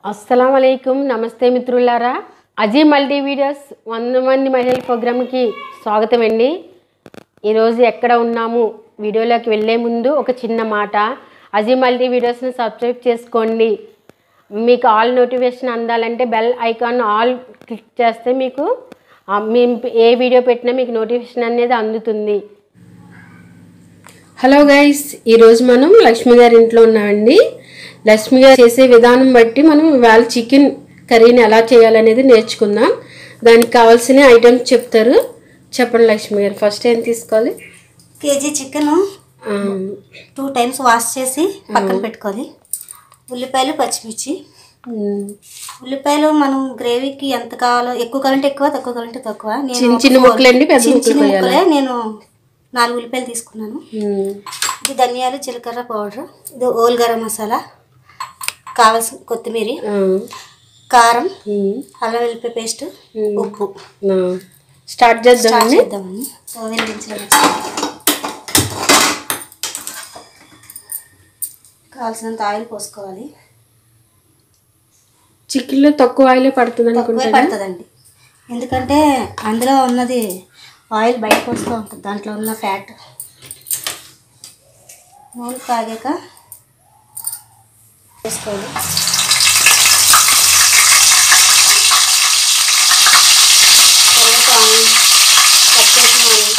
అస్సలం అయికం నమస్తే మిత్రులారా అజీ మల్టీ వీడియోస్ వంద మంది మహిళల ప్రోగ్రామ్కి స్వాగతం అండి ఈరోజు ఎక్కడ ఉన్నాము వీడియోలోకి వెళ్ళే ముందు ఒక చిన్న మాట అజీ మల్టీ వీడియోస్ని సబ్స్క్రైబ్ చేసుకోండి మీకు ఆల్ నోటిఫికేషన్ అందాలంటే బెల్ ఐకాన్ ఆల్ క్లిక్ చేస్తే మీకు ఆ, మేము ఏ వీడియో పెట్టినా మీకు నోటిఫికేషన్ అనేది అందుతుంది హలో గైస్ ఈరోజు మనం లక్ష్మి గారి ఇంట్లో ఉన్నామండి లక్ష్మి గారు చేసే విధానం బట్టి మనం ఇవాళ చికెన్ కర్రీని ఎలా చేయాలనేది నేర్చుకుందాం దానికి కావాల్సిన ఐటమ్స్ చెప్తారు చెప్పండి లక్ష్మి గారు ఫస్ట్ ఏం తీసుకోవాలి కేజీ చికెన్ ఆ, టూ టైమ్స్ వాష్ చేసి పక్కన పెట్టుకోవాలి ఉల్లిపాయలు పచ్చిమిర్చి ఉమ్, ఉల్లిపాయలు మనం గ్రేవీకి ఎంత కావాలో ఎక్కువ కావాలంటే ఎక్కువ తక్కువ కావాలంటే తక్కువ నేను చిన్న చిన్న ఒక ముక్కలండి, పెద్ద చిన్న ముక్కలు చిన్న కోయాలా? ముక్కలే నేను నాలుగు ఉల్లిపాయలు తీసుకున్నాను ఉమ్, ఇది ధనియాలు జీలకర్ర పౌడర్ ఇది ఓల్ గరం మసాలా కావాల్సిన కొత్తిమీర ఆ, కారం ఉమ్, అల్లం వెల్లిపాయ పేస్ట్ ఉమ్. ఉప్పు ఆ. స్టార్ట్ స్టార్ట్ చేద్దామండి చేద్దామని ఓవెన్ దించడం కావాల్సినంత ఆయిల్ పోసుకోవాలి చికెన్లో తక్కువ ఆయిలే పడుతుంది తక్కువే అనుకుంటా పడుతుందండి ఎందుకంటే అందులో ఉన్నది ఆయిల్ బయటకు వస్తూ ఉంటుంది దాంట్లో ఉన్న ఫ్యాట్ నూనె కాగాక వేసుకోవాలి తర్వాత ఆనియన్, కట్ చేసిన ఆనియన్.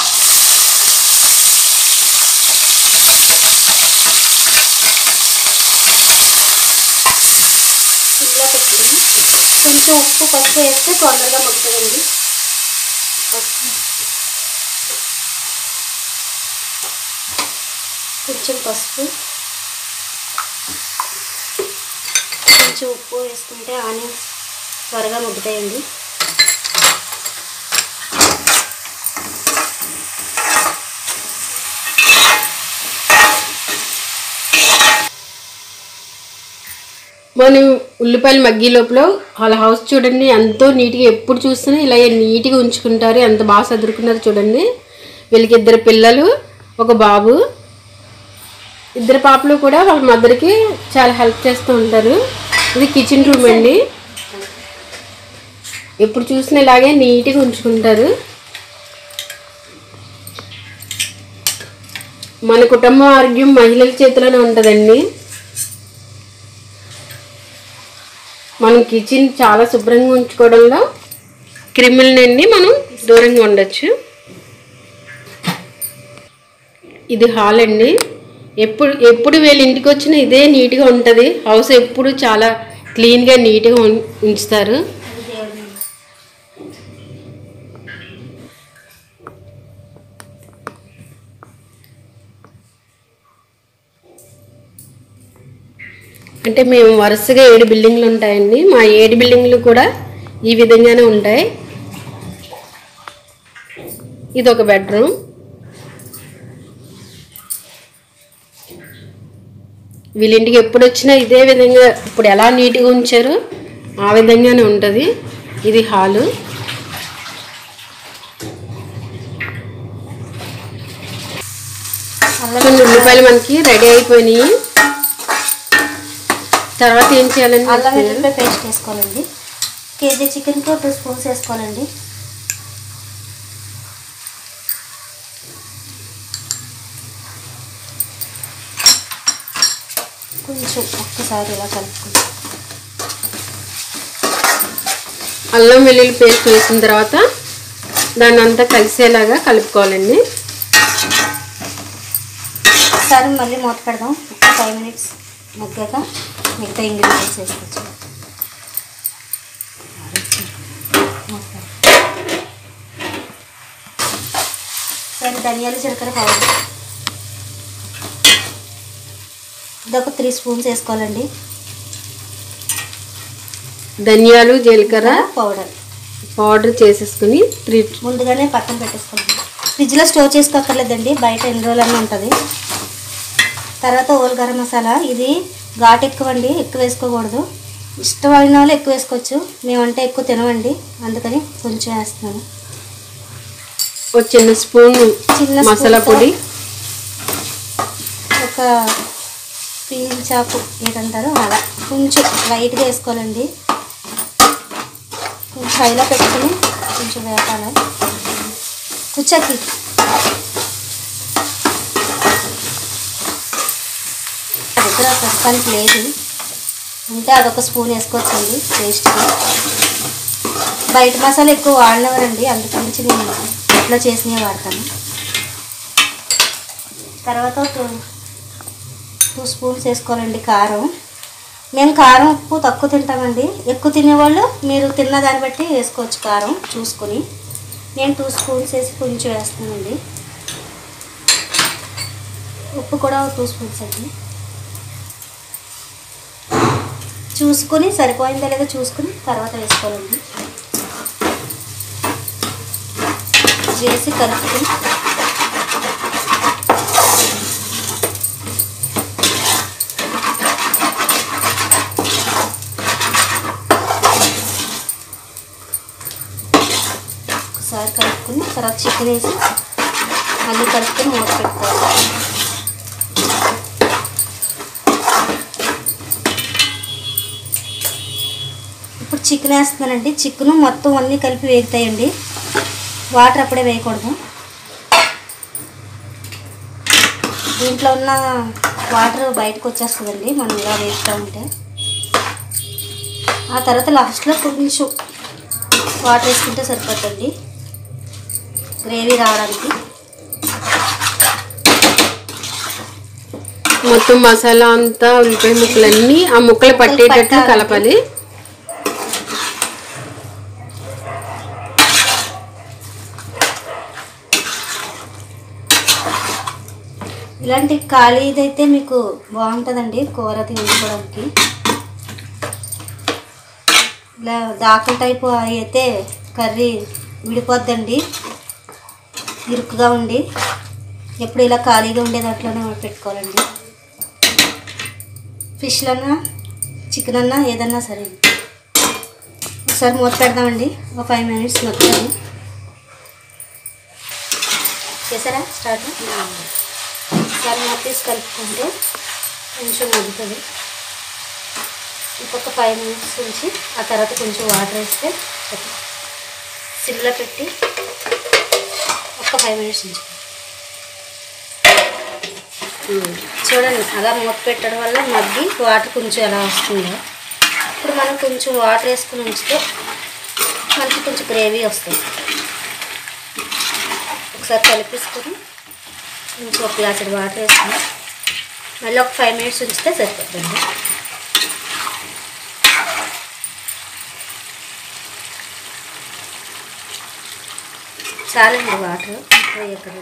సిమ్లో పెట్టుకుని కొంచెం ఉప్పు పసుపు వేస్తే తొందరగా మగ్గుతుందండి పసుపు కొంచెం పసుపు కొంచెం ఉప్పు వేసుకుంటే ఆనియన్స్ త్వరగా మగ్గుతాయండి మనం ఉల్లిపాయలు మగ్గి లోపల వాళ్ళ హౌస్ చూడండి ఎంతో నీట్గా ఎప్పుడు చూసినా ఇలా నీట్గా ఉంచుకుంటారు ఎంత బాగా చదువుకున్నారు చూడండి వీళ్ళకి ఇద్దరు పిల్లలు ఒక బాబు ఇద్దరు పాపలు కూడా వాళ్ళ మదర్కి చాలా హెల్ప్ చేస్తూ ఉంటారు ఇది కిచెన్ రూమ్ అండి ఎప్పుడు చూసినా ఇలాగే నీట్గా ఉంచుకుంటారు మన కుటుంబ ఆరోగ్యం మహిళల చేతిలోనే ఉంటుందండి మనం కిచెన్ చాలా శుభ్రంగా ఉంచుకోవడంలో క్రిముల నుండి మనం దూరంగా ఉండొచ్చు ఇది హాల్ అండి ఎప్పుడు ఎప్పుడు వీళ్ళ ఇంటికి వచ్చినా ఇదే నీట్గా ఉంటుంది హౌస్ ఎప్పుడు చాలా క్లీన్గా నీట్గా ఉం- ఉంచుతారు ఇది దేవుడి నూనె. అంటే మేము వరుసగా ఏడు బిల్డింగ్లు ఉంటాయండి మా ఏడు బిల్డింగ్లు కూడా ఈ విధంగానే ఉంటాయి ఇది ఒక బెడ్రూమ్ వీళ్ళింటికి ఎప్పుడు వచ్చినా ఇదే విధంగా ఇప్పుడు ఎలా నీట్గా ఉంచారో ఆ విధంగానే ఉంటుంది ఇది హాలు అల్లం కొన్ని ఉల్లిపాయలు మనకి రెడీ అయిపోయినాయి తర్వాత ఏం చేయాలండి అల్లం వెల్లుల్లిపాయ పేస్ట్ వేసుకోవాలండి కేజీ చికెన్కి టూ స్పూన్స్ వేసుకోవాలండి కొంచెం ఒక్కసారి ఇలా కలుపుకుంటాం అల్లం వెల్లుల్లి పేస్ట్ వేసిన తర్వాత దాన్ని అంతా కలిసేలాగా కలుపుకోవాలండి ఒకసారి మళ్ళీ మూత పెడదాం ఒక ఫైవ్ మినిట్స్ మగ్గాక మిగతా ఇంగ్రీడియంట్స్ వేసుకోవచ్చు సరే ధనియాలు జీలకర్ర పౌడర్ ఇదొక త్రీ స్పూన్స్ వేసుకోవాలండి ధనియాలు జీలకర్ర పౌడర్ పౌడర్ చేసేసుకుని త్రీ ముందుగానే పక్కన పెట్టేసుకోండి ఫ్రిడ్జ్లో స్టోర్ చేసుకోక్కర్లేదండి బయట ఎన్ని రోజులన్నా ఉంటుంది తర్వాత ఓల్ గరం మసాలా ఇది ఘాటు ఎక్కువ అండి ఎక్కువ వేసుకోకూడదు ఇష్టమైన వాళ్ళు ఎక్కువ వేసుకోవచ్చు మేమంటే ఎక్కువ తినవండి అందుకని కొంచెం వేస్తున్నాను ఒక చిన్న స్పూన్ చిన్న మసాలా స్పూన్తో పొడి ఒక పీల్ చాకు ఏంటంటారు అలా కొంచెం లైట్గా వేసుకోవాలండి కొంచెం హైలో పెట్టుకుని కొంచెం వేపాలి కూర్చోకి దగ్గర ప్రస్తుతానికి లేదు ఉంటే అదొక స్పూన్ వేసుకోవచ్చండి టేస్ట్కి బయట మసాలా ఎక్కువ వాడినవరండి అందుకని నేను ఇంట్లో చేసినవి వాడతాను తర్వాత టూ టూ స్పూన్స్ వేసుకోవాలండి కారం మేము కారం ఉప్పు తక్కువ తింటామండి ఎక్కువ తినేవాళ్ళు మీరు తిన్న దాన్ని బట్టి వేసుకోవచ్చు కారం చూసుకొని నేను టూ స్పూన్స్ వేసి కొంచెం వేస్తానండి ఉప్పు కూడా టూ స్పూన్స్ అండి చూసుకొని సరిపోయిందా లేదో చూసుకుని తర్వాత వేసుకోవాలండి చేసి కలుపుకొని ఒకసారి కలుపుకొని తర్వాత చికెన్ వేసి మళ్ళీ కలుపుకొని మూత పెట్టుకోవాలి ఇప్పుడు చికెన్ వేస్తున్నానండి చికెన్ మొత్తం అన్నీ కలిపి వేగుతాయండి వాటర్ అప్పుడే వేయకూడదు దీంట్లో ఉన్న వాటర్ బయటకు వచ్చేస్తుందండి మనం ఇలా వేస్తూ ఉంటే ఆ తర్వాత లాస్ట్లో కొంచెం వాటర్ వేసుకుంటే సరిపోతుంది గ్రేవీ రావడానికి మొత్తం మసాలా అంతా ఉల్లిపాయ ముక్కలన్నీ ఆ ముక్కలు పట్టేటట్లు పట్టాలి. కలపాలి ఇలాంటి ఖాళీదైతే మీకు బాగుంటుందండి కూర తీసుకోవడానికి ఇలా దాకల టైపు అయితే కర్రీ విడిపోద్దండి ఇరుకుగా ఉండి ఎప్పుడు ఇలా ఖాళీగా ఉండే దాంట్లోనే పెట్టుకోవాలండి ఫిష్లు అన్నా చికెన్ అన్నా ఏదన్నా సరే ఒకసారి మూత పెడదామండి ఒక ఫైవ్ మినిట్స్ మొత్తం చేసారా స్టార్ట్ ఒకసారి మూత తీసి కలుపుకుంటే కొంచెం మగ్గుతుంది ఇంకొక ఫైవ్ మినిట్స్ ఉంచి ఆ తర్వాత కొంచెం వాటర్ వేస్తే సిమ్లో పెట్టి ఒక ఫైవ్ మినిట్స్ ఉంచి చూడండి అలా మూత పెట్టడం వల్ల మగ్గి వాటర్ కొంచెం ఎలా వస్తుందో ఇప్పుడు మనం కొంచెం వాటర్ వేసుకుని ఉంచితే మనకి కొంచెం గ్రేవీ వస్తుంది ఒకసారి కలిపేసుకొని కొంచెం ఒక గ్లాసుడు వాటర్ వేసుకుని మళ్ళీ ఒక ఫైవ్ మినిట్స్ ఉంచితే సరిపోతుంది చాలండి వాటర్ ఇంకా ఎక్కడ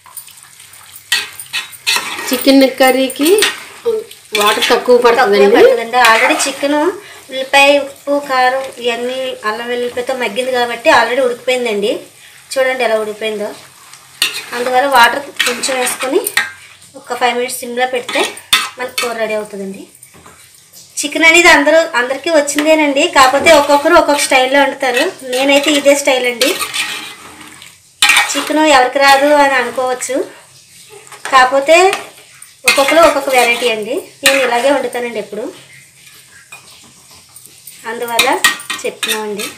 చికెన్ కర్రీకి వాటర్ తక్కువ తక్కువ పడుతుందండి పడుతుందండి ఆల్రెడీ చికెన్ ఉల్లిపాయ ఉప్పు కారం ఇవన్నీ అల్లం వెల్లుల్లిపాయతో మగ్గింది కాబట్టి ఆల్రెడీ ఉడికిపోయిందండి చూడండి ఎలా ఉడికిపోయిందో అందువల్ల వాటర్ కొంచెం వేసుకొని ఒక ఫైవ్ మినిట్స్ సిమ్లో పెడితే మనకి కూర రెడీ అవుతుందండి చికెన్ అనేది అందరూ అందరికీ వచ్చిందేనండి కాకపోతే ఒక్కొక్కరు ఒక్కొక్క స్టైల్లో వండుతారు నేనైతే ఇదే స్టైల్ అండి చికెన్ ఎవరికి రాదు అని అనుకోవచ్చు కాకపోతే ఒక్కొక్కరు ఒక్కొక్క వెరైటీ అండి నేను ఇలాగే వండుతానండి ఎప్పుడు అందువల్ల చెప్తున్నామండి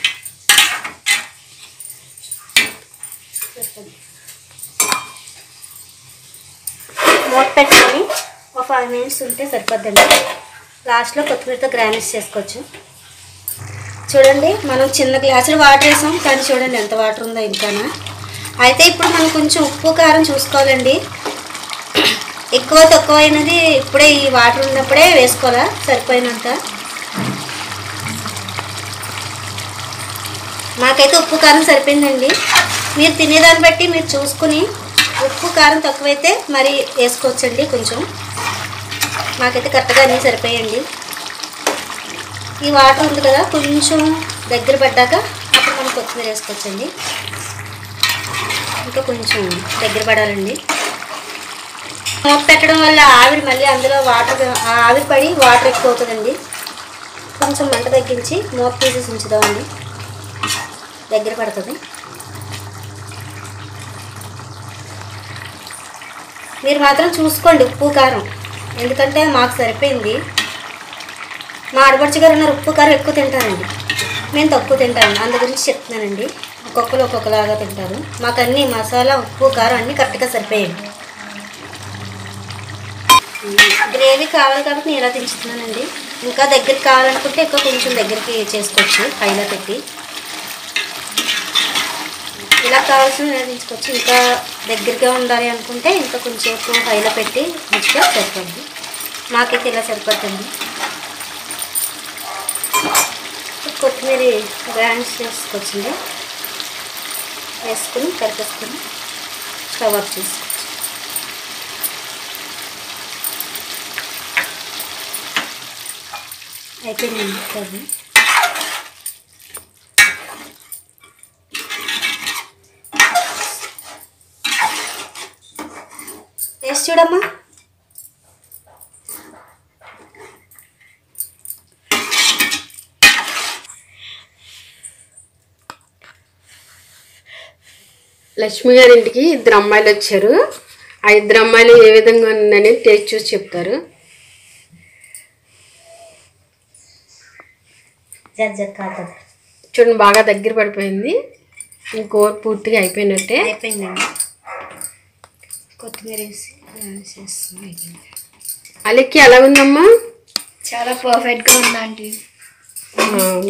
మూత పెట్టుకొని ఒక ఫైవ్ మినిట్స్ ఉంటే సరిపోద్దండి లాస్ట్లో కొత్తిమీరతో గ్రానిష్ చేసుకోవచ్చు చూడండి మనం చిన్న గ్లాసులు వాటర్ వేసాం కానీ చూడండి ఎంత వాటర్ ఉందో ఇంకానా అయితే ఇప్పుడు మనం కొంచెం ఉప్పు కారం చూసుకోవాలండి ఎక్కువ తక్కువ అయినది ఇప్పుడే ఈ వాటర్ ఉన్నప్పుడే వేసుకోవాలా సరిపోయినంత మాకైతే ఉప్పు కారం సరిపోయిందండి మీరు తినేదాన్ని బట్టి మీరు చూసుకుని ఉప్పు కారం తక్కువైతే మరి వేసుకోవచ్చండి కొంచెం మాకైతే కరెక్ట్గా అన్నీ సరిపోయండి ఈ వాటర్ ఉంది కదా కొంచెం దగ్గర పడ్డాక అప్పుడు మనం కొత్తిమీర వేసుకోవచ్చండి ఇంకా కొంచెం దగ్గర పడాలండి మూత పెట్టడం వల్ల ఆవిరి మళ్ళీ అందులో వాటర్ ఆ ఆవిరి పడి వాటర్ ఎక్కువ అవుతుందండి కొంచెం మంట తగ్గించి మూత తీసేసి ఉంచుదామండి దగ్గర పడుతుంది మీరు మాత్రం చూసుకోండి ఉప్పు కారం ఎందుకంటే మాకు సరిపోయింది మా ఆడపడుచు గారు ఉన్నారు ఉప్పు కారం ఎక్కువ తింటారండి నేను తక్కువ తింటాను అందు గురించి చెప్తున్నానండి ఒక్కొక్కరు ఒక్కొక్కలాగా తింటారు మాకు అన్ని మసాలా ఉప్పు కారం అన్నీ కరెక్ట్గా సరిపోయాయి గ్రేవీ కావాలి కాబట్టి నేను ఇలా దించుతున్నానండి ఇంకా దగ్గరికి కావాలనుకుంటే ఇంకా కొంచెం దగ్గరికి చేసుకోవచ్చు హైలో పెట్టి ఇలా కావాల్సిన ఇలా దించుకోవచ్చు ఇంకా దగ్గరగా ఉండాలి అనుకుంటే ఇంకా కొంచెం హైలో పెట్టి మంచిగా సరిపోద్ది నాకైతే ఇలా సరిపోతుంది కొత్తిమీర గ్రైండ్ చేసుకోవచ్చండి వేసుకుని కలిపేసుకుని స్టవ్ ఆఫ్ చేసుకోవచ్చు అయిపోయిందండి కర్రీ టేస్ట్ చూడమ్మా లక్ష్మి గారి ఇంటికి ఇద్దరు అమ్మాయిలు వచ్చారు ఆ ఇద్దరు అమ్మాయిలు ఏ విధంగా ఉందని టేస్ట్ చూసి చెప్తారు జడ్ జడ్ కాదు చూడండి బాగా దగ్గర పడిపోయింది ఇంకో పూర్తిగా అయిపోయినట్టే అయిపోయిందండి కొత్తిమీర వేసి garnish చేస్తున్నాం. అయిపోయింది. అలెక్కి ఎలా ఉందమ్మా చాలా పర్ఫెక్ట్గా ఉంది ఆంటీ ఆ,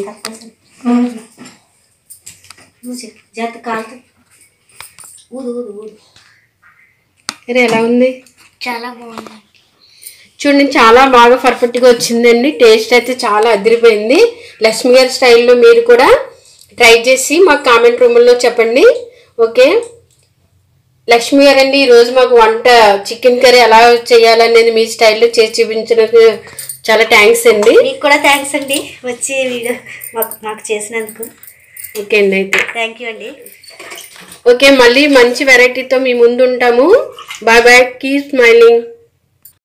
నువ్వు చెప్పు జాగ్రత్త కాలుతుంది ఊదు ఊదు ఊదు అరే ఎలా ఉంది చాలా బాగుంది చూడండి చాలా బాగా పర్ఫెక్ట్గా వచ్చిందండి టేస్ట్ అయితే చాలా అదిరిపోయింది లక్ష్మి గారి స్టైల్లో మీరు కూడా ట్రై చేసి మాకు కామెంట్ రూమ్లో చెప్పండి ఓకే లక్ష్మి గారు అండి ఈరోజు మాకు వంట చికెన్ కర్రీ ఎలా చేయాలనేది మీ స్టైల్లో చేసి చూపించినందుకు చాలా థ్యాంక్స్ అండి మీకు కూడా థ్యాంక్స్ అండి వచ్చి వీడియో మాకు మాకు చేసినందుకు ఓకే అండి అయితే థ్యాంక్ యూ అండి ఓకే మళ్ళీ మంచి వెరైటీతో మీ ముందు ఉంటాము బాయ్ బాయ్ కీ స్మైలింగ్